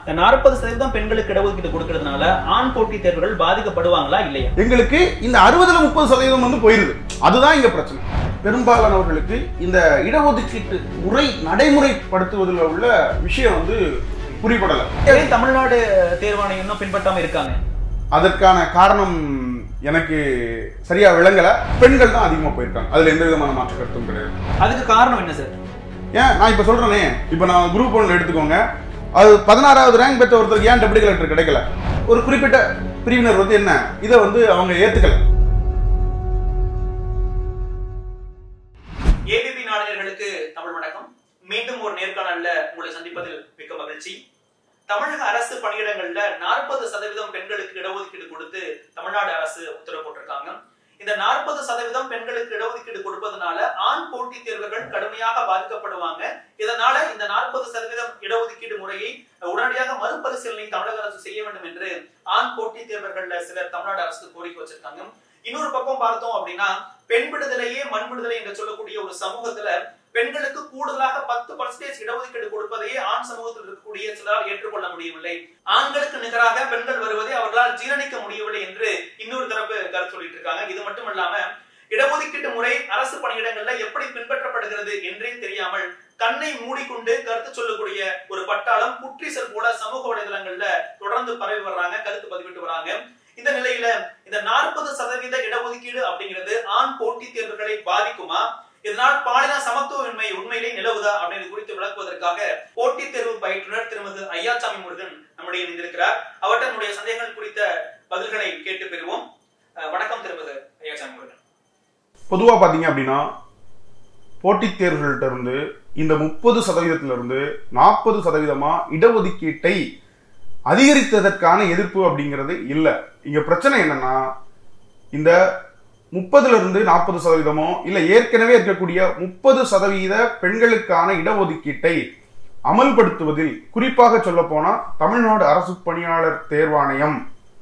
இந்த நாற்பது சதவீதம் பெண்களுக்கு இடஒதுக்கீடு கொடுக்கறதுனால ஆண் போட்டித் தேர்வுகள் பாதிக்கப்படுவாங்களா இல்லையா எங்களுக்கு இந்த அறுபதுல முப்பது சதவீதம் வந்து போயிருது அதுதான் இங்க பிரச்சனை பெரும்பாலானவர்களுக்கு இந்த இடஒதுக்கீட்டு முறை நடைமுறைப்படுத்துவதில் உள்ள விஷயம் வந்து புரிபடலை ஏன் தமிழ்நாடு தேர்வாணையம் இன்னும் பின்பற்றாம இருக்காங்க அதற்கான காரணம் எனக்கு சரியா விளங்கல பெண்கள் தான் அதிகமா போயிருக்காங்க அதுல எந்த விதமான மாற்று கருத்தும் கிடையாது அதுக்கு காரணம் என்ன சார் ஏன் நான் இப்ப சொல்றேனே இப்ப நான் குரூப் ஒன்று எடுத்துக்கோங்க அது பதினாறாவது ரேங்க் பெற்ற ஒருத்தருக்கு ஏன் டெப்டி கலெக்டர் கிடைக்கல ஒரு குறிப்பிட்ட பிரிவினர் வந்து என்ன இதை வந்து அவங்க ஏத்துக்கல ஏபிபி நாளிதழ்களுக்கு தமிழ் வணக்கம் மீண்டும் ஒரு நேர்காணல்ல உங்களை சந்திப்பதில் மிக்க மகிழ்ச்சி தமிழக அரசு பணியிடங்கள்ல நாற்பது சதவீதம் பெண்களுக்கு இடஒதுக்கீடு கொடுத்து தமிழ்நாடு அரசு உத்தரவு போட்டிருக்காங்க இந்த நாற்பது சதவீதம் பெண்களுக்கு இடஒதுக்கீடு கொடுப்பதனால ஆண் போட்டித் தேர்வுகள் கடுமையாக பாதிக்கப்படுவாங்க இதனால இந்த நாற்பது சதவீதம் இடஒதுக்கீடு முறையை உடனடியாக மறுபரிசீலனை தமிழக அரசு செய்ய வேண்டும் என்று ஆண் போட்டித் தேர்வர்கள்ல சிலர் தமிழ்நாடு அரசு கோரிக்கை வச்சிருக்காங்க இன்னொரு பக்கம் பார்த்தோம் அப்படின்னா பெண் விடுதலையே மண் விடுதலை என்று சொல்லக்கூடிய ஒரு சமூகத்துல பெண்களுக்கு கூடுதலாக பத்து பர்சன்டேஜ் இடஒதுக்கீடு கொடுப்பதையே ஆண் சமூகத்தில் இருக்கக்கூடிய சிலரால் ஏற்றுக்கொள்ள முடியவில்லை ஆண்களுக்கு நிகராக பெண்கள் வருவதை அவர்களால் ஜீரணிக்க முடியவில்லை என்று இன்னொரு தரப்பு கருத்து சொல்லிட்டு இருக்காங்க இது மட்டும் இல்லாம இடஒதுக்கீட்டு முறை அரசு பணியிடங்கள்ல எப்படி பின்பற்றப்படுகிறது என்றே தெரியாமல் கண்ணை மூடிக்கொண்டு கருத்து சொல்லக்கூடிய ஒரு பட்டாளம் புற்றிசல் போல சமூக வலைதளங்கள்ல தொடர்ந்து பரவி வர்றாங்க கருத்து பதிவிட்டு வராங்க இந்த நிலையில இந்த நாற்பது சதவீத இடஒதுக்கீடு அப்படிங்கிறது ஆண் போட்டித் தேர்வுகளை பாதிக்குமா இதனால் பாலின சமத்துவமின்மை உண்மையிலே நிலவுதா அப்படின்னு குறித்து விளக்குவதற்காக போட்டித் தேர்வு பயிற்றுனர் திருமதி ஐயாசாமி முருகன் நம்முடைய இணைந்திருக்கிறார் அவர்கிட்ட நம்முடைய சந்தேகங்கள் குறித்த பதில்களை கேட்டு பெறுவோம் அஹ் வணக்கம் திருமதி ஐயாசாமி முருகன் பொதுவா பாத்தீங்க அப்படின்னா போட்டித் தேர்வுகள்கிட்ட இருந்து இந்த முப்பது சதவீதத்துல இருந்து நாற்பது சதவீதமா இடஒதுக்கீட்டை அதிகரித்ததற்கான எதிர்ப்பு அப்படிங்கிறது இல்ல இங்க பிரச்சனை என்னன்னா இந்த முப்பதுல இருந்து நாற்பது சதவீதமோ இல்ல ஏற்கனவே இருக்கக்கூடிய முப்பது சதவீத பெண்களுக்கான இடஒதுக்கீட்டை அமல்படுத்துவதில் குறிப்பாக சொல்ல போனா தமிழ்நாடு அரசு பணியாளர் தேர்வாணையம்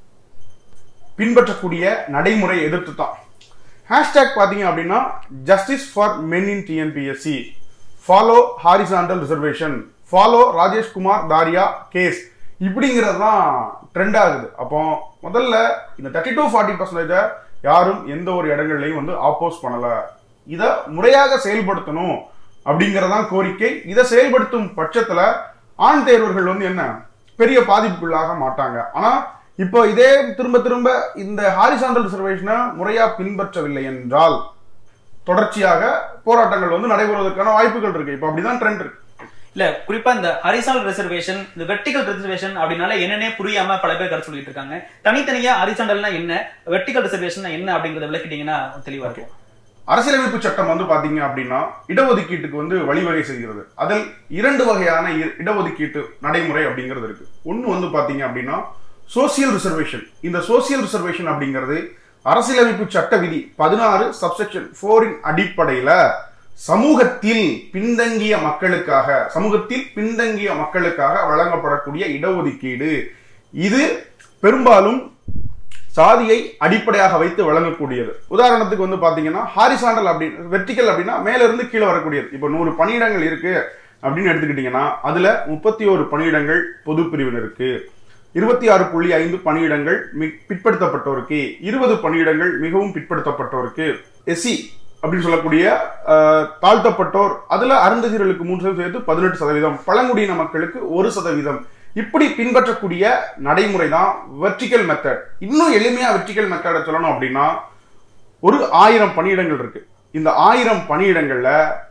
பின்பற்றக்கூடிய நடைமுறை எதிர்த்து தான் ஹேஷ்டேக் பார்த்தீங்க அப்படின்னா justice for men in TNPSC follow horizontal reservation follow Rajeshkumar Daria case இப்படிங்கிறது தான் ட்ரெண்ட் ஆகுது அப்போ முதல்ல இந்த தேர்ட்டி டு ஃபார்ட்டி பர்சன்டேஜை யாரும் எந்த ஒரு இடங்கள்லையும் வந்து ஆப்போஸ் பண்ணல இதை முறையாக செயல்படுத்தணும் அப்படிங்கறதான் கோரிக்கை இதை செயல்படுத்தும் பட்சத்துல ஆண் தேர்வர்கள் வந்து என்ன பெரிய பாதிப்புக்குள்ளாக மாட்டாங்க ஆனா இப்போ இதே திரும்ப திரும்ப இந்த ஹாரிசாண்டல் ரிசர்வேஷனை முறையா பின்பற்றவில்லை என்றால் தொடர்ச்சியாக போராட்டங்கள் வந்து நடைபெறுவதற்கான வாய்ப்புகள் இருக்கு இப்போ அப்படிதான் ட்ரெண்ட் இருக்கு இல்ல குறிப்பா இந்த ஹரிசால் ரிசர்வேஷன் இந்த வெர்டிகல் ரிசர்வேஷன் அப்படின்னால என்னன்னே புரியாம பல பேர் கருத்து சொல்லிட்டு இருக்காங்க தனித்தனியா ஹரிசாண்டல்னா என்ன வெர்டிகல் ரிசர்வேஷன் என்ன அப்படிங்கறத விளக்கிட்டீங்கன்னா தெளிவா இருக்கும் அரசியலமைப்பு சட்டம் வந்து பாத்தீங்க அப்படின்னா இடஒதுக்கீட்டுக்கு வந்து வழிவகை செய்கிறது அதில் இரண்டு வகையான இ- இடஒதுக்கீட்டு நடைமுறை அப்படிங்கிறது இருக்கு ஒன்னு வந்து பாத்தீங்க அப்படின்னா சோசியல் ரிசர்வேஷன் இந்த சோசியல் ரிசர்வேஷன் அப்படிங்கிறது அரசியலமைப்பு சட்ட விதி பதினாறு சப்செக்ஷன் போரின் அடிப்படையில சமூகத்தில் பின்தங்கிய மக்களுக்காக சமூகத்தில் பின்தங்கிய மக்களுக்காக வழங்கப்படக்கூடிய இடஒதுக்கீடு இது பெரும்பாலும் சாதியை அடிப்படையாக வைத்து வழங்கக்கூடியது உதாரணத்துக்கு வந்து பாத்தீங்கன்னா ஹாரிசாண்டல் அப்படின்னு வெர்டிக்கல் அப்படின்னா மேல இருந்து கீழே வரக்கூடியது இப்போ நூறு பணியிடங்கள் இருக்கு அப்படின்னு எடுத்துக்கிட்டீங்கன்னா அதுல முப்பத்தி ஒரு பணியிடங்கள் பொது பிரிவினருக்கு இருபத்தி ஆறு புள்ளி ஐந்து பணியிடங்கள் மி- பிற்படுத்தப்பட்டோருக்கு இருபது பணியிடங்கள் மிகவும் பிற்படுத்தப்பட்டோருக்கு எஸ்சி அப்படின்னு சொல்லக்கூடிய அஹ், தாழ்த்தப்பட்டோர் அதுல அருந்ததியர்களுக்கு மூன்று சதவீதம் சேர்த்து பதினெட்டு சதவீதம் பழங்குடியின மக்களுக்கு ஒரு சதவீதம் இப்படி பின்பற்றக்கூடிய நடைமுறை தான் வெர்டிக்கல் மெத்தட் இன்னும் எளிமையா வெர்டிக்கல் மெத்தடை சொல்லணும் அப்படின்னா ஒரு ஆயிரம் பணியிடங்கள் இருக்கு இந்த ஆயிரம் பணியிடங்கள்ல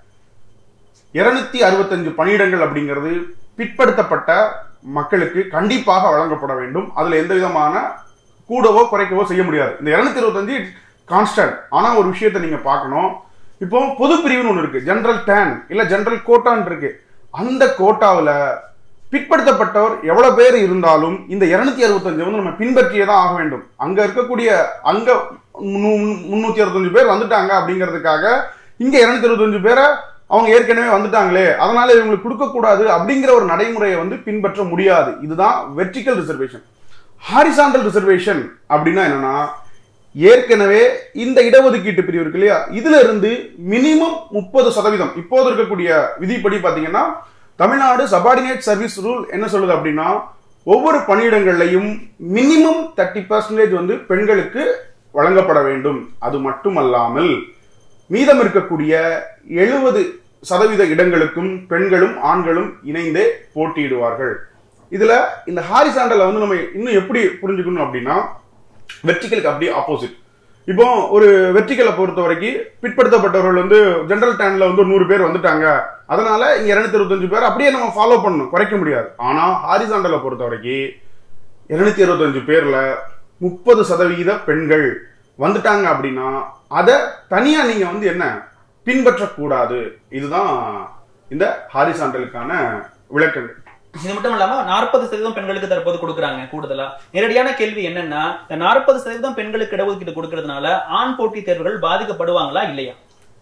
இருநூத்தி அறுபத்தஞ்சு பணியிடங்கள் அப்படிங்கிறது பிற்படுத்தப்பட்ட மக்களுக்கு கண்டிப்பாக வழங்கப்பட வேண்டும் அதுல எந்த விதமான கூடவோ குறைக்கவோ செய்ய முடியாது இந்த இருநூத்தி இருபத்தஞ்சு கான்ஸ்டன்ட் ஆனா ஒரு விஷயத்தை நீங்க பார்க்கணும் இப்போ பொது பிரிவுன்னு ஒன்று இருக்கு ஜெனரல் டேன் இல்ல ஜெனரல் கோட்டான் இருக்கு அந்த கோட்டாவில் பிற்படுத்தப்பட்டவர் எவ்வளவு பேர் இருந்தாலும் இந்த இருநூத்தி அறுபத்தஞ்சு வந்து நம்ம பின்பற்றியே தான் ஆக வேண்டும் அங்க இருக்கக்கூடிய அங்க முன்னூத்தி அறுபத்தஞ்சு பேர் வந்துட்டாங்க அப்படிங்கிறதுக்காக இங்க இருநூத்தி அறுபத்தஞ்சு பேரை அவங்க ஏற்கனவே வந்துட்டாங்களே அதனால இவங்களுக்கு கொடுக்க கூடாது அப்படிங்கிற ஒரு நடைமுறையை வந்து பின்பற்ற முடியாது இதுதான் வெர்டிக்கல் ரிசர்வேஷன் ஹாரிசாண்டல் ரிசர்வேஷன் அப்படின்னா என்னன்னா ஏற்கனவே இந்த இடஒதுக்கீட்டு பிரிவு இருக்கு இல்லையா இதுல இருந்து மினிமம் முப்பது சதவீதம் இப்போது இருக்கக்கூடிய விதிப்படி பாத்தீங்கன்னா தமிழ்நாடு சபார்டினேட் சர்வீஸ் ரூல் என்ன சொல்லுது அப்படின்னா ஒவ்வொரு பணியிடங்கள்லையும் மினிமம் தேர்ட்டி பர்சன்டேஜ் வந்து பெண்களுக்கு வழங்கப்பட வேண்டும் அது மட்டுமல்லாமல் மீதம் இருக்கக்கூடிய எழுபது சதவீத இடங்களுக்கும் பெண்களும் ஆண்களும் இணைந்தே போட்டியிடுவார்கள் இதுல இந்த ஹாரிசாண்டலை வந்து நம்ம இன்னும் எப்படி புரிஞ்சுக்கணும் அப்படின்னா வெர்டிக்கலுக்கு அப்படியே ஆப்போசிட் இப்போ ஒரு வெர்டிக்கலை பொறுத்த வரைக்கும் பிற்படுத்தப்பட்டவர்கள் வந்து ஜெனரல் டேன்ல வந்து ஒரு நூறு பேர் வந்துட்டாங்க அதனால இங்க இருநூத்தி இருபத்தஞ்சு பேர் அப்படியே நம்ம ஃபாலோ பண்ணணும் குறைக்க முடியாது ஆனா ஹாரிசாண்டலை பொறுத்த வரைக்கும் இருநூத்தி இருபத்தஞ்சு பேர்ல முப்பது சதவீத பெண்கள் வந்துட்டாங்க அப்படின்னா அதை தனியா நீங்க வந்து என்ன பின்பற்றக்கூடாது இதுதான் இந்த ஹாரிசாண்டலுக்கான விளக்கங்கள் இது மட்டும் இல்லாம நாற்பது சதவீதம் பெண்களுக்கு தற்போது கொடுக்குறாங்க கூடுதலா நேரடியான கேள்வி என்னன்னா இந்த நாற்பது சதவீதம் பெண்களுக்கு இடஒதுக்கீடு கொடுக்கறதுனால ஆண் போட்டித் தேர்வுகள் பாதிக்கப்படுவாங்களா இல்லையா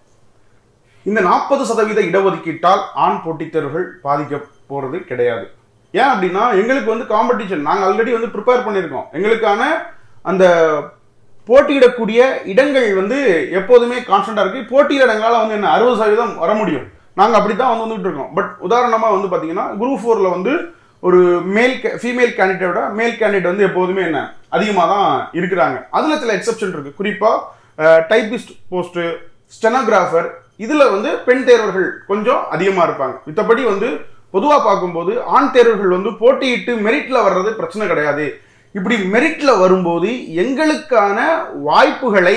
இந்த நாற்பது சதவீத இடஒதுக்கீட்டால் ஆண் போட்டித் தேர்வுகள் பாதிக்க போறது கிடையாது ஏன் அப்படின்னா எங்களுக்கு வந்து காம்படிஷன் நாங்க ஆல்ரெடி வந்து ப்ரிப்பேர் பண்ணியிருக்கோம் எங்களுக்கான அந்த போட்டியிடக்கூடிய இடங்கள் வந்து எப்போதுமே கான்ஸ்டன்டா இருக்கு போட்டியிட இடங்களால வந்து என்ன அறுபது சதவீதம் வர முடியும் நாங்க அப்படித்தான் வந்து வந்துட்டு இருக்கோம் பட் உதாரணமா வந்து பாத்தீங்கன்னா குரூப் ஃபோர்ல வந்து ஒரு மேல் ஃபீமேல் கேண்டிடேட்டோட மேல் கேண்டிடேட் வந்து எப்போதுமே என்ன அதிகமாக தான் இருக்கிறாங்க அதுல சில எக்ஸப்ஷன் இருக்கு குறிப்பா டைபிஸ்ட் போஸ்ட் ஸ்டெனோகிராஃபர் இதுல வந்து பெண் தேர்வர்கள் கொஞ்சம் அதிகமா இருப்பாங்க மித்தபடி வந்து பொதுவா பார்க்கும்போது ஆண் தேர்வர்கள் வந்து போட்டியிட்டு மெரிட்ல வர்றது பிரச்சனை கிடையாது இப்படி மெரிட்ல வரும்போது எங்களுக்கான வாய்ப்புகளை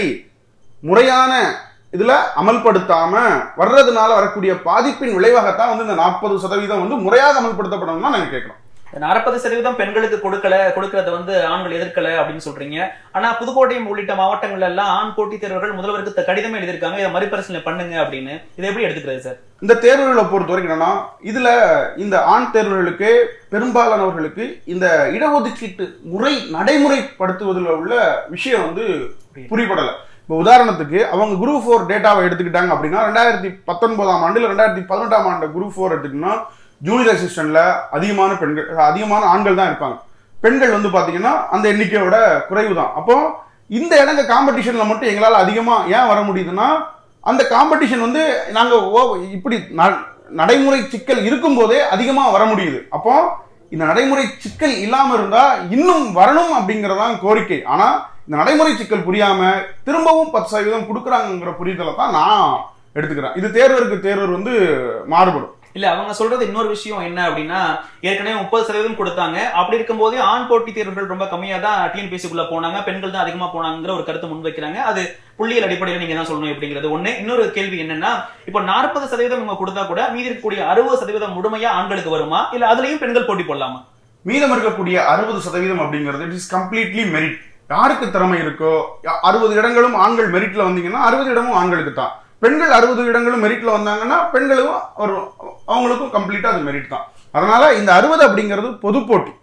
முறையான இதுல அமல்படுத்தாம வர்றதுனால வரக்கூடிய பாதிப்பின் விளைவாகத்தான் வந்து இந்த நாற்பது சதவீதம் வந்து முறையாக அமல்படுத்தப்படணும் தான் நாங்க கேட்கிறோம் நாற்பது சதவீதம் பெண்களுக்கு கொடுக்கல கொடுக்கறத வந்து ஆண்கள் எதிர்க்கல அப்படின்னு சொல்றீங்க ஆனா புதுக்கோட்டை உள்ளிட்ட மாவட்டங்கள்ல எல்லாம் ஆண் போட்டித் தேர்வர்கள் முதல்வருக்கு த- கடிதமே எழுதியிருக்காங்க இதை மறுபரிசீலனை பண்ணுங்க அப்படின்னு இதை எப்படி எடுத்துக்கிறது சார் இந்த தேர்வுகளை பொறுத்த வரைக்கும் என்னன்னா இதுல இந்த ஆண் தேர்வுகளுக்கு பெரும்பாலானவர்களுக்கு இந்த இடஒதுக்கீட்டு முறை நடைமுறைப்படுத்துவதில் உள்ள விஷயம் வந்து புரியப்படல இப்போ உதாரணத்துக்கு அவங்க குரூப் ஃபோர் டேட்டாவை எடுத்துக்கிட்டாங்க அப்படின்னா ரெண்டாயிரத்தி பத்தொன்பதாம் ஆண்டு ரெண்டாயிரத்தி பதினெட்டாம் ஆண்டு குரூப் ஃபோர் எடுத்துக்கிட்டோம்னா ஜூனியர் அசிஸ்டன்ட்ல அதிகமான பெண்கள் அதிகமான ஆண்கள் தான் இருப்பாங்க பெண்கள் வந்து பாத்தீங்கன்னா அந்த எண்ணிக்கையோட குறைவு தான் அப்போ இந்த இடங்க காம்படிஷன்ல மட்டும் எங்களால அதிகமா ஏன் வர முடியுதுன்னா அந்த காம்படிஷன் வந்து நாங்க ஓ- இப்படி ந- நடைமுறை சிக்கல் இருக்கும்போதே அதிகமா வர முடியுது அப்போ இந்த நடைமுறை சிக்கல் இல்லாம இருந்தா இன்னும் வரணும் அப்படிங்கறதான் கோரிக்கை ஆனா இந்த நடைமுறை சிக்கல் புரியாம திரும்பவும் பத்து சதவீதம் கொடுக்குறாங்கிற புரிதலை தான் நான் எடுத்துக்கிறேன் இது தேர்வருக்கு தேர்வர் வந்து மாறுபடும் இல்ல அவங்க சொல்றது இன்னொரு விஷயம் என்ன அப்படின்னா ஏற்கனவே முப்பது சதவீதம் கொடுத்தாங்க அப்படி இருக்கும்போதே ஆண் போட்டித் தேர்வுகள் ரொம்ப கம்மியா தான் டிஎன்பிசி குள்ள போனாங்க பெண்கள் தான் அதிகமா போனாங்கிற ஒரு கருத்தை முன்வைக்கிறாங்க அது புள்ளியல் அடிப்படையில் நீங்க தான் சொல்லணும் அப்படிங்கிறது ஒண்ணு இன்னொரு கேள்வி என்னன்னா இப்போ நாற்பது சதவீதம் இவங்க கொடுத்தா கூட மீதி இருக்கக்கூடிய அறுபது சதவீதம் முழுமையா ஆண்களுக்கு வருமா இல்ல அதுலயும் பெண்கள் போட்டி போடலாமா மீதம் இருக்கக்கூடிய அறுபது சதவீதம் அப்படிங்கிறது இட் இஸ் கம்ப்ளீட்லி மெரிட் யாருக்கு திறமை இருக்கோ அறுபது இடங்களும் ஆண்கள் மெரிட்ல வந்தீங்கன்னா அறுபது இடமும் ஆண்களுக்கு தான் பெண்கள் அறுபது இடங்களும் மெரிட்ல வந்தாங்கன்னா பெண்களும் ஒரு அவங்களுக்கும் கம்ப்ளீட்டா அது மெரிட் தான் அதனால இந்த அறுபது அப்படிங்கிறது பொது போட்டி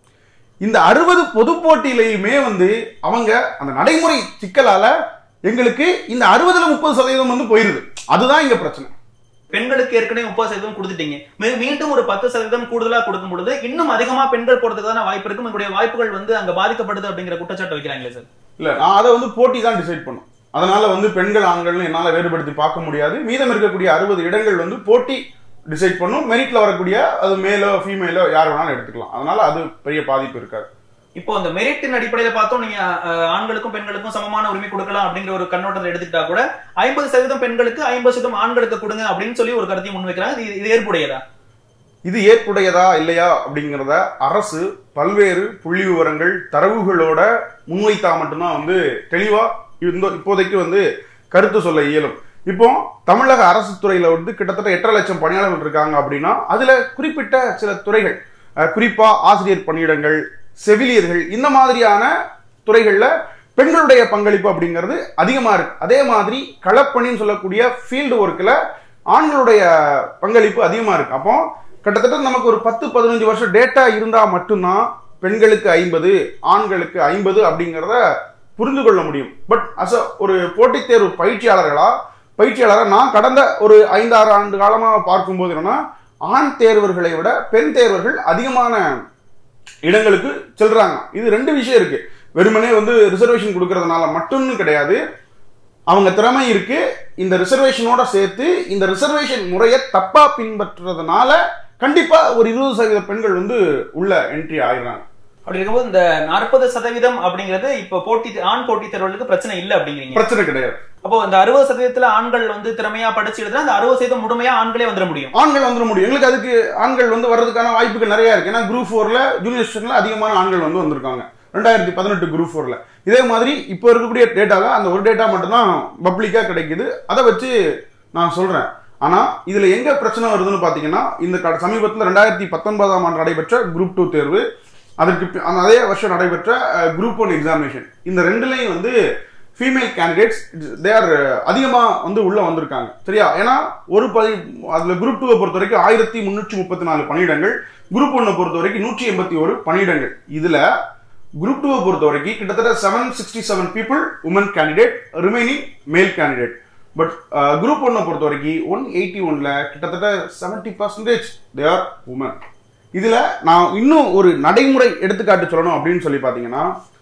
இந்த அறுபது பொது போட்டியிலையுமே வந்து அவங்க அந்த நடைமுறை சிக்கலால எங்களுக்கு இந்த அறுபதுல முப்பது சதவீதம் வந்து போயிருது அதுதான் இங்க பிரச்சனை பெண்களுக்கு ஏற்கனவே முப்பது சதவீதம் கொடுத்துட்டீங்க மீ- மீண்டும் ஒரு பத்து சதவீதம் கூடுதலா கொடுக்கும் பொழுது இன்னும் அதிகமா பெண்கள் போறதுக்கான வாய்ப்பு இருக்கும் உங்களுடைய வாய்ப்புகள் வந்து அங்க பாதிக்கப்படுது அப்படிங்கிற குற்றச்சாட்டு வைக்கிறாங்களே சார் இல்ல நான் அதை வந்து போட்டி தான் டிசைட் பண்ணும் அதனால வந்து பெண்கள் ஆண்கள்னு என்னால வேறுபடுத்தி பார்க்க முடியாது மீதம் இருக்கக்கூடிய அறுபது இடங்கள் வந்து போட்டி டிசைட் பண்ணும் மெரிட்ல வரக்கூடிய அது மேலோ ஃபீமேலோ யார் வேணாலும் எடுத்துக்கலாம் அதனால அது பெரிய பாதிப்பு இருக்காது இப்போ அந்த மெரிட்டின் அடிப்படையில பார்த்தோம் நீங்க அஹ், ஆண்களுக்கும் பெண்களுக்கும் சமமான உரிமை கொடுக்கலாம் அப்படிங்கிற ஒரு கண்ணோட்டத்தை எடுத்துக்கிட்டா கூட ஐம்பது சதவீதம் பெண்களுக்கு ஐம்பது சதவீதம் ஆண்களுக்கு கொடுங்க அப்படின்னு சொல்லி ஒரு கருத்தையும் முன்வைக்கிறாங்க இது- இது ஏற்புடையதா இது ஏற்புடையதா இல்லையா அப்படிங்கிறத அரசு பல்வேறு புள்ளி விவரங்கள் தரவுகளோட முன்வைத்தா மட்டும்தான் வந்து தெளிவா இந்த இப்போதைக்கு வந்து கருத்து சொல்ல இயலும் இப்போ தமிழக அரசு துறையில வந்து கிட்டத்தட்ட எட்டரை லட்சம் பணியாளர்கள் இருக்காங்க அப்படின்னா அதுல குறிப்பிட்ட சில துறைகள் அஹ், குறிப்பா ஆசிரியர் பணியிடங்கள் செவிலியர்கள் இந்த மாதிரியான துறைகள்ல பெண்களுடைய பங்களிப்பு அப்படிங்கிறது அதிகமா இருக்கு அதே மாதிரி களப்பணின்னு சொல்லக்கூடிய ஃபீல்டு ஒர்க்ல ஆண்களுடைய பங்களிப்பு அதிகமா இருக்கு அப்போ கிட்டத்தட்ட நமக்கு ஒரு பத்து பதினஞ்சு வருஷம் டேட்டா இருந்தா மட்டும்தான் பெண்களுக்கு ஐம்பது ஆண்களுக்கு ஐம்பது அப்படிங்கிறத புரிந்து கொள்ள முடியும் பட் அஸ் ஒரு போட்டித் தேர்வு பயிற்சியாளர்களா பயிற்சியாளரா நான் கடந்த ஒரு ஐந்தாறு ஆண்டு காலமா பார்க்கும்போது என்னன்னா ஆண் தேர்வர்களை விட பெண் தேர்வர்கள் அதிகமான இடங்களுக்கு செல்றாங்க இது ரெண்டு விஷயம் இருக்கு வெறுமனே வந்து ரிசர்வேஷன் கொடுக்கறதுனால மட்டும்னு கிடையாது அவங்க திறமை இருக்கு இந்த ரிசர்வேஷனோட சேர்த்து இந்த ரிசர்வேஷன் முறையை தப்பா பின்பற்றுறதுனால கண்டிப்பா ஒரு இருபது சதவீத பெண்கள் வந்து உள்ள என்ட்ரி ஆயிடுறாங்க அப்படி இருக்கும்போது இந்த நாற்பது சதவீதம் அப்படிங்கிறது இப்ப போட்டி ஆண் போட்டித் தேர்வுகளுக்கு பிரச்சனை இல்ல அப்படிங்கிறீங்க பிரச்சனை கிடையாது அப்போ இந்த அறுபது சதவீதத்துல ஆண்கள் வந்து திறமையா படிச்சு எழுதுனா அந்த அறுபது சதவீதம் முழுமையா ஆண்களே வந்துட முடியும் ஆண்கள் வந்துட முடியும் எங்களுக்கு அதுக்கு ஆண்கள் வந்து வர்றதுக்கான வாய்ப்புகள் நிறைய இருக்கு ஏன்னா குரூப் ஃபோர்ல ஜூனியர் ஸ்டேஷன்ல அதிகமான ஆண்கள் வந்து வந்திருக்காங்க ரெண்டாயிரத்தி பதினெட்டு குரூப் ஃபோர்ல இதே மாதிரி இப்போ இருக்கக்கூடிய டேட்டால அந்த ஒரு டேட்டா மட்டும்தான் பப்ளிக்கா கிடைக்குது அதை வச்சு நான் சொல்றேன் ஆனா இதுல எங்க பிரச்சனை வருதுன்னு பாத்தீங்கன்னா இந்த க- சமீபத்துல ரெண்டாயிரத்தி பத்தொன்பதாம் ஆண்டு நடைபெற்ற குரூப் டூ தேர்வு அதற்கு பி- அந்த அதே வருஷம் நடைபெற்ற குரூப் ஒன் எக்ஸாமினேஷன் இந்த ரெண்டுலையும் வந்து ஃபீமேல் கேண்டிடேட்ஸ் தே ஆர் அதிகமா வந்து உள்ள வந்திருக்காங்க சரியா ஏன்னா ஒரு பதி அதுல குரூப் டூவை பொறுத்த வரைக்கும் ஆயிரத்தி முன்னூற்றி முப்பத்தி நாலு பணியிடங்கள் குரூப் ஒன்னை பொறுத்த வரைக்கும் நூற்றி எண்பத்தி ஒரு பணியிடங்கள் இதுல குரூப் டூவை பொறுத்த வரைக்கும் கிட்டத்தட்ட seven sixty seven people women candidate remaining male candidate but group ஒன்னை பொறுத்த வரைக்கும் ஒன் எயிட்டி ஒன்ல கிட்டத்தட்ட seventy percentage they are women இதுல நான் இன்னும் ஒரு நடைமுறை எடுத்துக்காட்டு சொல்லணும் அப்படின்னு சொல்லி பாத்தீங்கன்னா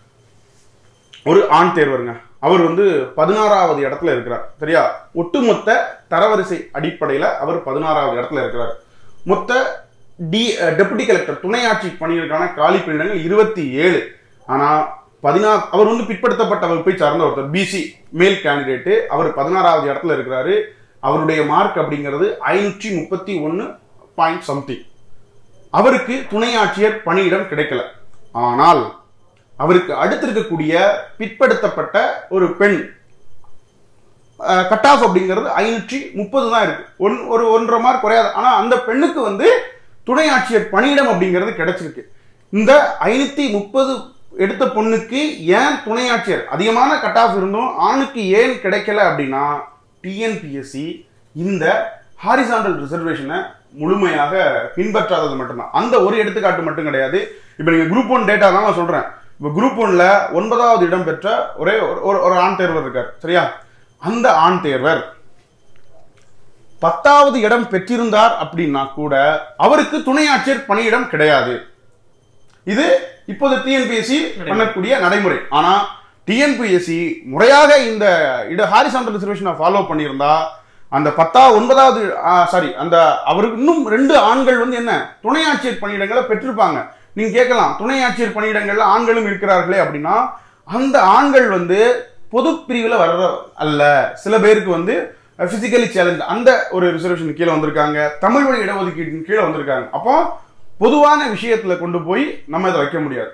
ஒரு ஆண் தேர்வருங்க அவர் வந்து பதினாறாவது இடத்துல இருக்கிறார் சரியா ஒட்டுமொத்த தரவரிசை அடிப்படையில அவர் பதினாறாவது இடத்துல இருக்கிறார் மொத்த டி டெபுட்டி கலெக்டர் துணையாட்சி பணிகளுக்கான காலி பணியிடங்கள் இருபத்தி ஏழு ஆனா பதினாறு அவர் வந்து பிற்படுத்தப்பட்ட வகுப்பை சார்ந்த ஒருத்தர் பிசி மேல் கேண்டிடேட் அவர் பதினாறாவது இடத்துல இருக்கிறாரு அவருடைய மார்க் அப்படிங்கிறது ஐநூற்றி முப்பத்தி ஒன்னு பாயிண்ட் சம்திங் அவருக்கு துணை ஆட்சியர் பணியிடம் கிடைக்கல ஆனால் அவருக்கு அடுத்திருக்கக்கூடிய பிற்படுத்தப்பட்ட ஒரு பெண் கட் ஆஃப் அப்படிங்கிறது ஐநூற்றி முப்பது தான் இருக்கு ஒன் ஒரு ஒன்றரை மார்க் குறையாது ஆனா அந்த பெண்ணுக்கு வந்து துணை ஆட்சியர் பணியிடம் அப்படிங்கிறது கிடைச்சிருக்கு இந்த ஐநூத்தி முப்பது எடுத்த பொண்ணுக்கு ஏன் துணை ஆட்சியர் அதிகமான கட் ஆஃப் இருந்தும் ஆணுக்கு ஏன் கிடைக்கல அப்படின்னா டிஎன்பிஎஸ்சி இந்த ஹாரிசாண்டல் ரிசர்வேஷனை முழுமையாக பின்பற்றாதது மட்டும்தான் அந்த ஒரு எடுத்துக்காட்டு மட்டும் கிடையாது இப்போ நீங்க குரூப் ஒன் டேட்டா தான் நான் சொல்றேன் இப்போ குரூப் ஒன்ல ஒன்பதாவது இடம் பெற்ற ஒரே ஒரு- ஒரு ஒரு ஆண் தேர்வர் இருக்கார் சரியா அந்த ஆண் தேர்வர் பத்தாவது இடம் பெற்றிருந்தார் அப்படின்னா கூட அவருக்கு துணை ஆட்சியர் பணியிடம் கிடையாது இது இப்போது டிஎன்பிஎஸ்சி பண்ணக்கூடிய நடைமுறை ஆனா டிஎன்பிஎஸ்சி முறையாக இந்த இட ஹாரிசாண்டல் ரிசர்வேஷனை ஃபாலோ பண்ணியிருந்தா அந்த பத்தா ஒன்பதாவது சாரி அந்த அவருக்கு இன்னும் ரெண்டு ஆண்கள் வந்து என்ன துணை ஆட்சியர் பணியிடங்களை பெற்றிருப்பாங்க நீங்க கேட்கலாம் துணை ஆட்சியர் பணியிடங்கள்ல ஆண்களும் இருக்கிறார்களே அப்படின்னா அந்த ஆண்கள் வந்து பொது பிரிவுல வர்ற அல்ல சில பேருக்கு வந்து பிசிக்கலி சேலஞ்ச் அந்த ஒரு ரிசர்வேஷன் கீழே வந்திருக்காங்க தமிழ் வழி இடஒதுக்கீட்டின் கீழே வந்திருக்காங்க அப்போ பொதுவான விஷயத்துல கொண்டு போய் நம்ம இதை வைக்க முடியாது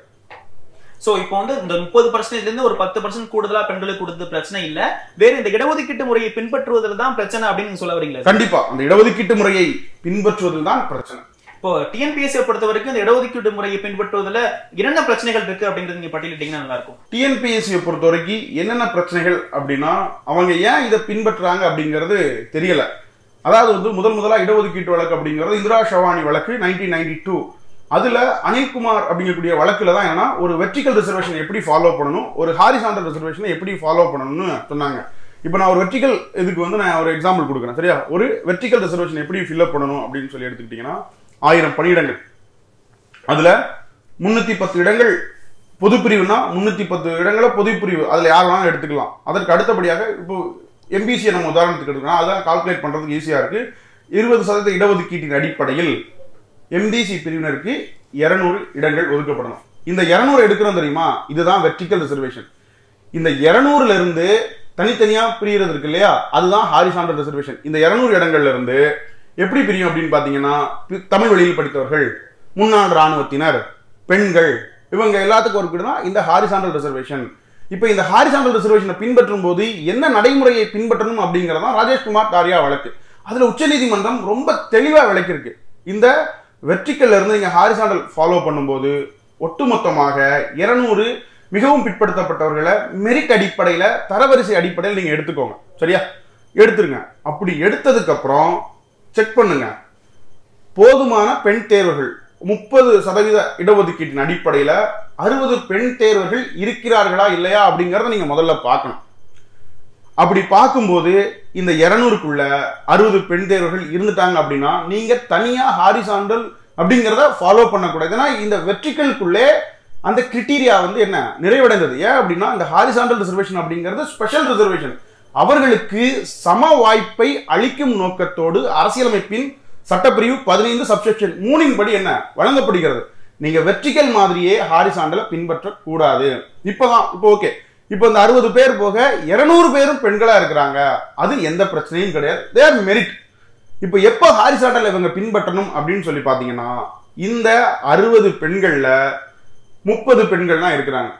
சோ இப்போ வந்து இந்த முப்பது பர்சன்டேஜ்ல இருந்து ஒரு பத்து பர்சன்ட் கூடுதலா பெண்களுக்கு கொடுத்தது பிரச்சனை இல்ல வேற இந்த இடஒதுக்கீட்டு முறையை பின்பற்றுவதில் தான் பிரச்சனை அப்படின்னு நீங்க சொல்ல வரீங்களா கண்டிப்பா அந்த இடஒதுக்கீட்டு முறையை பின்பற்றுவதில் தான் பிரச்சனை இப்போ டிஎன்பிஎஸ்சியை பொறுத்த வரைக்கும் இந்த இடஒதுக்கீட்டு முறையை பின்பற்றுவதில் என்னென்ன பிரச்சனைகள் இருக்கு அப்படின்றது நீங்க பட்டியலிட்டீங்கன்னா நல்லா இருக்கும் டிஎன்பிஎஸ்சியை பொறுத்த வரைக்கும் என்னென்ன பிரச்சனைகள் அப்படின்னா அவங்க ஏன் இதை பின்பற்றுறாங்க அப்படிங்கிறது தெரியல அதாவது வந்து முதல் முதலா இடஒதுக்கீட்டு வழக்கு அப்படிங்கிறது இந்திரா ஷவானி வழக்கு நைன்டீன் நைன்டி டூ அதுல அனில்குமார் அப்படிங்கக்கூடிய வழக்குல தான் என்னன்னா ஒரு வெர்டிகல் ரிசர்வேஷன் எப்படி ஃபாலோ பண்ணணும் ஒரு ஹாரிசாண்டல் ரிசர்வேஷனை எப்படி ஃபாலோ பண்ணணும்னு சொன்னாங்க இப்போ நான் ஒரு வெர்டிகல் இதுக்கு வந்து நான் ஒரு எக்ஸாம்பிள் கொடுக்குறேன் சரியா ஒரு வெர்டிகல் ரிசர்வேஷன் எப்படி ஃபில்அப் பண்ணணும் அப்படின்னு சொல்லி எடுத்துக்கிட்டீங்கன்னா ஆயிரம் பணியிடங்கள் அதுல முன்னூத்தி பத்து இடங்கள் பொது பிரிவுனா முன்னூத்தி பத்து இடங்கள பொது பிரிவு அதுல யார் வேணாலும் எடுத்துக்கலாம் அதற்கு அடுத்தபடியாக இப்போ எம்பிசியை நம்ம உதாரணத்துக்கு எடுத்துக்கலாம் அதான் கால்குலேட் பண்றதுக்கு ஈஸியா இருக்கு இருபது சதவீத இடஒதுக்கீட்டின் அடிப்படையில் எம்டிசி பிரிவினருக்கு 200 இடங்கள் ஒதுக்கப்படணும் இந்த 200 எடுக்கிறோம் தெரியுமா இதுதான் வெர்டிக்கல் ரிசர்வேஷன் இந்த 200ல இருந்து தனித்தனியா பிரியறது இருக்கு இல்லையா அதுதான் ஹாரிசாண்டல் ரிசர்வேஷன் இந்த 200 இடங்கள்ல இருந்து எப்படி பிரியும் அப்படின்னு பாத்தீங்கன்னா பி- தமிழ் வழியில் படித்தவர்கள் முன்னாள் ராணுவத்தினர் பெண்கள் இவங்க எல்லாத்துக்கும் ஒரு தான் இந்த ஹாரிசாண்டல் ரிசர்வேஷன் இப்போ இந்த ஹாரிசாண்டல் ரிசர்வேஷனை பின்பற்றும் போது என்ன நடைமுறையை பின்பற்றணும் அப்படிங்கறதா ராஜேஷ்குமார் தாரியா வழக்கு அதுல உச்சநீதிமன்றம் ரொம்ப தெளிவா விளக்கியிருக்கு இந்த வெர்டிக்கல்ல இருந்து நீங்க ஹாரிசாண்டல் ஃபாலோ பண்ணும்போது ஒட்டுமொத்தமாக 200 மிகவும் பிற்படுத்தப்பட்டவர்களை மெரிட் அடிப்படையில தரவரிசை அடிப்படையில் நீங்க எடுத்துக்கோங்க சரியா எடுத்துருங்க அப்படி எடுத்ததுக்கு அப்புறம் செக் பண்ணுங்க போதுமான பெண் தேர்வர்கள் முப்பது சதவீத இடஒதுக்கீட்டின் அடிப்படையில அறுபது பெண் தேர்வர்கள் இருக்கிறார்களா இல்லையா அப்படிங்கறத நீங்க முதல்ல பார்க்கணும் அப்படி பார்க்கும்போது இந்த இருநூறுக்குள்ள அறுபது பெண் தேர்வர்கள் இருந்துட்டாங்க அப்படின்னா நீங்க தனியா ஹாரிசாண்டல் அப்படிங்கறத ஃபாலோ பண்ணக்கூடாது ஏன்னா இந்த வெற்றிகளுக்குள்ளே அந்த கிரிட்டீரியா வந்து என்ன நிறைவடைந்தது ஏன் அப்படின்னா இந்த ஹாரிசாண்டல் ரிசர்வேஷன் அப்படிங்கிறது ஸ்பெஷல் ரிசர்வேஷன் அவர்களுக்கு சம வாய்ப்பை அளிக்கும் நோக்கத்தோடு அரசியலமைப்பின் சட்டப்பிரிவு பதினைந்து சப்செக்ஷன் மூணின் படி என்ன வழங்கப்படுகிறது நீங்க வெர்டிகல் மாதிரியே ஹாரிசாண்டல பின்பற்றக்கூடாது இப்பதான் இப்போ ஓகே இப்போ இந்த அறுபது பேர் போக இருநூறு பேரும் பெண்களா இருக்கிறாங்க அது எந்த பிரச்சனையும் கிடையாது தேர் மெரிட் இப்போ எப்போ ஹாரிசாண்டல் இவங்க பின்பற்றணும் அப்படின்னு சொல்லி பார்த்தீங்கன்னா இந்த அறுபது பெண்கள்ல முப்பது பெண்கள் தான் இருக்கிறாங்க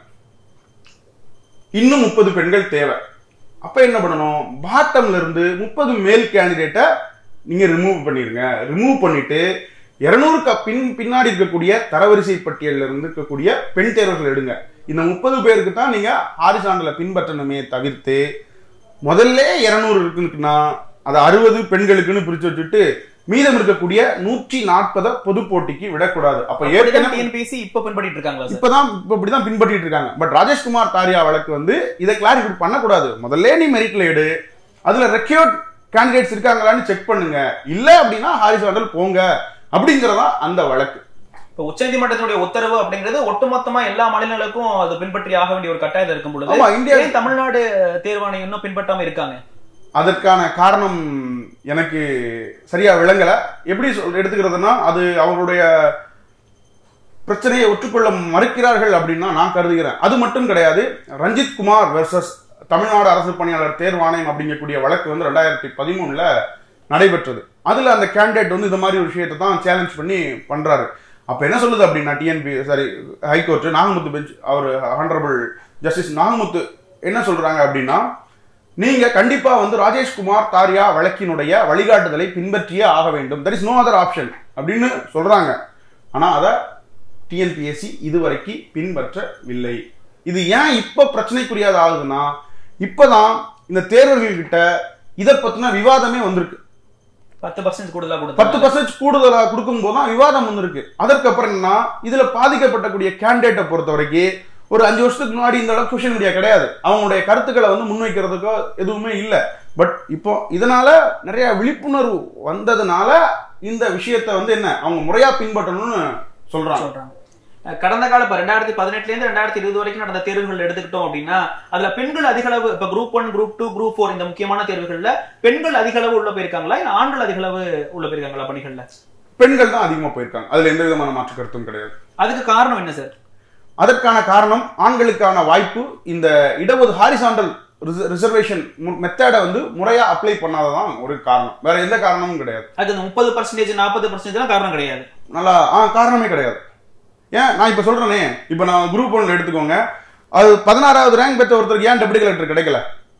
இன்னும் முப்பது பெண்கள் தேவை அப்ப என்ன பண்ணணும் பாட்டம்ல இருந்து முப்பது மேல் கேண்டிடேட்டை நீங்க ரிமூவ் பண்ணிருங்க ரிமூவ் பண்ணிட்டு இருநூறுக்கு பின் பின்னாடி இருக்கக்கூடிய தரவரிசை பட்டியலில் இருந்து இருக்கக்கூடிய பெண் தேர்வர்கள் எடுங்க இந்த முப்பது பேருக்கு தான் நீங்க ஹாரிசாண்டலை பின்பற்றணுமே தவிர்த்து முதல்ல இருநூறு இருக்குன்னா அதை அறுபது பெண்களுக்குன்னு பிரிச்சு வச்சுட்டு மீதம் இருக்கக்கூடிய நூற்றி நாற்பதை பொது போட்டிக்கு விடக்கூடாது அப்ப ஏற்கனவே டிஎன்பிஎஸ்சி இப்ப பின்பற்றிட்டு இருக்காங்களா சார் இப்பதான் இப்ப இப்படிதான் பின்பற்றிட்டு இருக்காங்க பட் ராஜேஷ்குமார் தாரியா வழக்கு வந்து இதை கிளாரிஃபை பண்ணக்கூடாது முதல்ல நீ மெரிட்ல எடு அதுல ரெக்யூர்ட் கேண்டிடேட்ஸ் இருக்காங்களான்னு செக் பண்ணுங்க இல்ல அப்படின்னா ஹாரிசாண்டல் போங்க அப்படிங்கறதா அந்த வழக்கு இப்ப உச்சநீதிமன்றத்தினுடைய உத்தரவு அப்படிங்கிறது ஒட்டுமொத்தமா எல்லா மாநிலங்களுக்கும் அது பின்பற்றி ஆக வேண்டிய ஒரு கட்டாயத்தில் இருக்கும் பொழுது ஆமா இந்தியா ஏன் தமிழ்நாடு தேர்வாணையம் இன்னும் பின்பற்றாம இருக்காங்க அதற்கான காரணம் எனக்கு சரியா விளங்கல எப்படி சொல் எடுத்துக்கிறதுனா அது அவங்களுடைய பிரச்சனையை ஒற்றுக்கொள்ள மறுக்கிறார்கள் அப்படின்னா நான் கருதுகிறேன் அது மட்டும் கிடையாது ரஞ்சித் குமார் வெர்சஸ் தமிழ்நாடு அரசு பணியாளர் தேர்வாணையம் அப்படிங்கக்கூடிய வழக்கு வந்து ரெண்டாயிரத்தி பதிமூணுல நடைபெற்றது அதுல அந்த கேண்டிடேட் வந்து இந்த மாதிரி ஒரு விஷயத்தை தான் சேலஞ்ச் பண்ணி பண்றாரு அப்ப என்ன சொல்லுது அப்படின்னா TNP sorry high court Nagamuthu bench அவர் ஹானரபிள் ஜஸ்டிஸ் நாகமுத்து என்ன சொல்றாங்க அப்படின்னா நீங்க கண்டிப்பா வந்து ராஜேஷ்குமார் தாரியா வழக்கினுடைய வழிகாட்டுதலை பின்பற்றியே ஆக வேண்டும் that is no other option அப்படின்னு சொல்றாங்க ஆனா அதை டிஎன்பிஎஸ்சி இதுவரைக்கும் பின்பற்றவில்லை இது ஏன் இப்ப பிரச்சனைக்குரியது ஆகுதுன்னா இப்பதான் இந்த தேர்வர்கள் கிட்ட இதை பத்தின விவாதமே வந்திருக்கு பத்து பர்சன்ட் கூடுதலா பத்து கொடுத்தாங்க பர்சன்ட் கூடுதலா கொடுக்கும் போதுதான் விவாதம் வந்திருக்கு அதற்கப்புறம் என்ன இதுல பாதிக்கப்பட்டக்கூடிய கேண்டிடேட்டை பொறுத்த வரைக்கும் ஒரு அஞ்சு வருஷத்துக்கு முன்னாடி இந்த அளவுக்கு சோஷியல் மீடியா கிடையாது அவங்களுடைய கருத்துக்களை வந்து முன்வைக்கிறதுக்கோ எதுவுமே இல்லை பட் இப்போ இதனால நிறைய விழிப்புணர்வு வந்ததுனால இந்த விஷயத்தை வந்து என்ன அவங்க முறையா பின்பற்றணும்னு சொல்றாங்க சொல்றாங்க அஹ் கடந்த கால இப்ப ரெண்டாயிரத்தி பதினெட்டுல இருந்து ரெண்டாயிரத்தி இருபது வரைக்கும் நடந்த தேர்வுகள் எடுத்துக்கிட்டோம் அப்படின்னா அதுல பெண்கள் அதிக அளவு இப்ப group one group two group four இந்த முக்கியமான தேர்வுகள்ல பெண்கள் அதிக அளவு உள்ள போயிருக்காங்களா இல்ல ஆண்கள் அதிக அளவு உள்ள போயிருக்காங்களா பணிகள்ல பெண்கள் தான் அதிகமா போயிருக்காங்க அதுல எந்த விதமான மாற்று கருத்தும் கிடையாது அதுக்கு காரணம் என்ன சார் அதற்கான காரணம் ஆண்களுக்கான வாய்ப்பு இந்த இடஒது ஹாரிசாண்டல் ரிசர்வேஷன் மெத்தடை வந்து முறையா அப்ளை பண்ணாததான் ஒரு காரணம் வேற எந்த காரணமும் கிடையாது அதுக்கு இந்த முப்பது பர்சன்டேஜ் நாற்பது பர்சன்டேஜ் காரணம் கிடையாது நல்லா ஆ காரணமே கிடையாது ஏன் நான் இப்ப சொல்றேனே இப்ப நான் குரூப் ஒன்ல எடுத்துக்கோங்க அது பதினாறாவது ரேங்க் பெற்ற ஒருத்தருக்கு ஏன் டெபுட்டி கலெக்டர் கிடைக்கல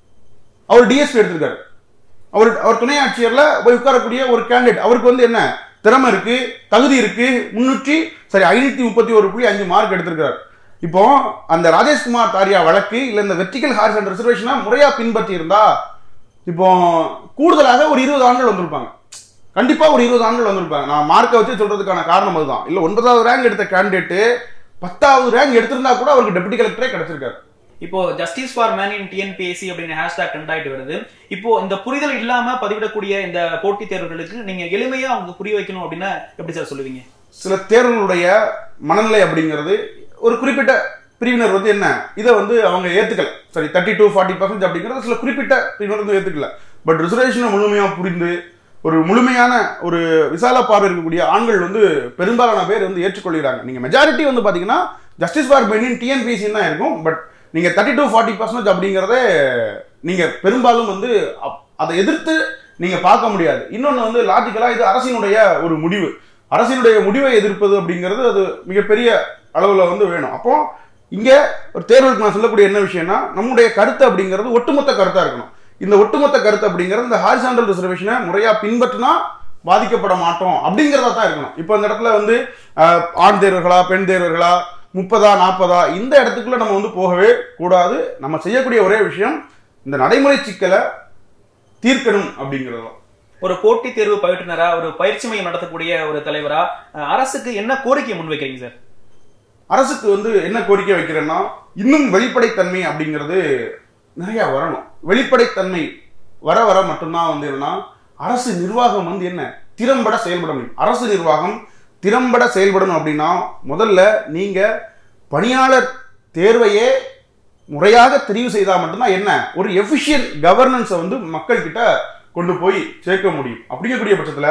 அவர் டிஎஸ்பி எடுத்திருக்காரு அவர் அவர் துணை ஆட்சியர்ல போய் உட்காரக்கூடிய ஒரு கேண்டிடேட் அவருக்கு வந்து என்ன திறமை இருக்கு தகுதி இருக்கு முன்னூற்றி சரி ஐநூத்தி முப்பத்தி ஒரு புள்ளி அஞ்சு மார்க் எடுத்திருக்காரு இப்போ அந்த ராஜேஷ்குமார் தாரியா வழக்கு இல்ல இந்த வெர்டிகல் ஹாரிசன் ரிசர்வேஷனை முறையா பின்பற்றி இருந்தா இப்போ கூடுதலாக ஒரு இருபது ஆண்டுகள் வந்திருப்பாங்க கண்டிப்பா ஒரு இருபது ஆண்டுகள் வந்திருப்பாங்க நான் மார்க்கை வச்சு சொல்றதுக்கான காரணம் அதுதான் இல்ல ஒன்பதாவது ரேங்க் எடுத்த கேண்டிடேட் பத்தாவது ரேங்க் எடுத்திருந்தா கூட அவருக்கு டெபுட்டி கலெக்டரே கிடைச்சிருக்காரு இப்போ justice for man in TNPSC அப்படின்னு ஹேஷ்டாக் ட்ரெண்ட் ஆயிட்டு வருது இப்போ இந்த புரிதல் இல்லாம பதிவிடக்கூடிய இந்த போட்டித் தேர்வுகளுக்கு நீங்க எளிமையா அவங்க புரிய வைக்கணும் அப்படின்னா எப்படி சார் சொல்லுவீங்க சில தேர்வுகளுடைய மனநிலை அப்படிங்கிறது ஒரு குறிப்பிட்ட பிரிவினர் வந்து என்ன இதை வந்து அவங்க ஏத்துக்கல சரி தேர்ட்டி டூ ஃபார்ட்டி பர்சன்ட் அப்படிங்கிறது சில குறிப்பிட்ட பிரிவினர் வந்து ஏத்துக்கல பட் ரிசர்வேஷனை முழுமையா புரிந்து ஒரு முழுமையான ஒரு விசால பார்வை இருக்கக்கூடிய ஆண்கள் வந்து பெரும்பாலான பேர் வந்து ஏற்றுக்கொள்கிறாங்க நீங்க மெஜாரிட்டி வந்து பாத்தீங்கன்னா ஜஸ்டிஸ் ஃபார் பெனின் டிஎன்பிசி தான் இருக்கும் பட் நீங்க தேர்ட்டி டூ ஃபார்ட்டி பர்சன்டேஜ் அப்படிங்கிறதே நீங்க பெரும்பாலும் வந்து அப்- அதை எதிர்த்து நீங்க பார்க்க முடியாது இன்னொன்னு வந்து லாஜிக்கலா இது அரசினுடைய ஒரு முடிவு அரசினுடைய முடிவை எதிர்ப்பது அப்படிங்கிறது அது மிகப்பெரிய அளவுல வந்து வேணும் அப்போ இங்க ஒரு தேர்வுக்கு நான் சொல்லக்கூடிய என்ன விஷயம்னா நம்முடைய கருத்து அப்படிங்கிறது ஒட்டுமொத்த கருத்தா இருக்கணும் இந்த ஒட்டுமொத்த கருத்து அப்படிங்கிறது இந்த ஹாரிசாண்டல் ரிசர்வேஷனை முறையா பின்பற்றினா பாதிக்கப்பட மாட்டோம் அப்படிங்கிறதா தான் இருக்கணும் இப்போ இந்த இடத்துல வந்து அஹ், ஆண் தேர்வர்களா பெண் தேர்வர்களா முப்பதா நாற்பதா இந்த இடத்துக்குள்ள நம்ம வந்து போகவே கூடாது நம்ம செய்யக்கூடிய ஒரே விஷயம் இந்த நடைமுறை சிக்கலை தீர்க்கணும் அப்படிங்கிறது தான் ஒரு போட்டித் தேர்வு பயிற்றுனரா ஒரு பயிற்சி மையம் நடத்தக்கூடிய ஒரு தலைவரா அஹ், அரசுக்கு என்ன கோரிக்கை முன்வைக்கிறீங்க சார் அரசுக்கு வந்து என்ன கோரிக்கை வைக்கிறேன்னா இன்னும் வெளிப்படைத்தன்மை அப்படிங்கிறது நிறைய வரணும் வெளிப்படைத்தன்மை வர வர மட்டும்தான் வந்து என்னன்னா அரசு நிர்வாகம் வந்து என்ன திறம்பட செயல்பட முடியும் அரசு நிர்வாகம் திறம்பட செயல்படணும் அப்படின்னா முதல்ல நீங்க பணியாளர் தேர்வையே முறையாக தெரிவு செய்தால் மட்டும்தான் என்ன ஒரு எஃபிஷியன்ட் கவர்னன்ஸை வந்து மக்கள் கிட்ட கொண்டு போய் சேர்க்க முடியும் அப்படிங்கக்கூடிய பட்சத்துல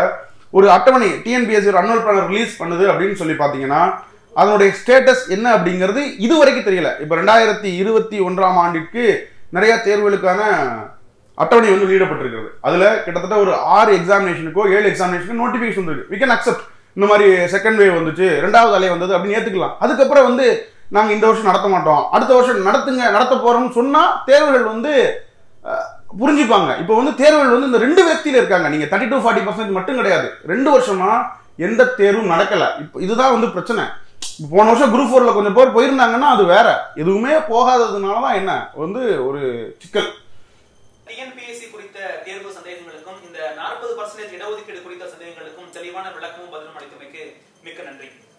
ஒரு அட்டவணை டிஎன்பிஎஸ்சி ஒரு அனுவல் பிளானர் ரிலீஸ் பண்ணுது அப்படின்னு சொல்லி பார்த்தீங்கன்னா அதனுடைய ஸ்டேட்டஸ் என்ன அப்படிங்கிறது இது வரைக்கும் தெரியல இப்போ ரெண்டாயிரத்தி இருபத்தி ஒன்றாம் ஆண்டிற்கு நிறைய தேர்வுகளுக்கான அட்டவணை வந்து வெளியிடப்பட்டிருக்கிறது அதுல கிட்டத்தட்ட ஒரு ஆறு எக்ஸாமினேஷனுக்கோ ஏழு எக்ஸாமினேஷனுக்கு நோட்டிபிகேஷன் வந்துருக்கு வி கேன் அக்செப்ட் இந்த மாதிரி செகண்ட் வேவ் வந்துச்சு ரெண்டாவது அலை வந்தது அப்படின்னு ஏத்துக்கலாம் அதுக்கப்புறம் வந்து நாங்க இந்த வருஷம் நடத்த மாட்டோம் அடுத்த வருஷம் நடத்துங்க நடத்த போறோம்னு சொன்னா தேர்வுகள் வந்து அஹ், புரிஞ்சுப்பாங்க இப்போ வந்து தேர்வுகள் வந்து இந்த ரெண்டு வியக்தியில இருக்காங்க நீங்க தேர்ட்டி டு ஃபார்ட்டி பர்சன்ட் மட்டும் கிடையாது ரெண்டு வருஷமா எந்த தேர்வும் நடக்கல இப்போ இதுதான் வந்து பிரச்சனை இப்ப போன வருஷம் குரூப் ஃபோர்ல கொஞ்சம் பேர் போயிருந்தாங்கன்னா அது வேற எதுவுமே போகாததுனால தான் என்ன வந்து ஒரு சிக்கல் டிஎன்பிஎஸ்சி குறித்த தேர்வு சந்தேகங்களுக்கும் இந்த நாற்பது பர்சன்டேஜ் இடஒதுக்கீடு குறித்த சந்தேகங்களுக்கும் தெளிவான விளக்கமும் பதிலும் அளித்தமைக்கு மிக்க நன்றி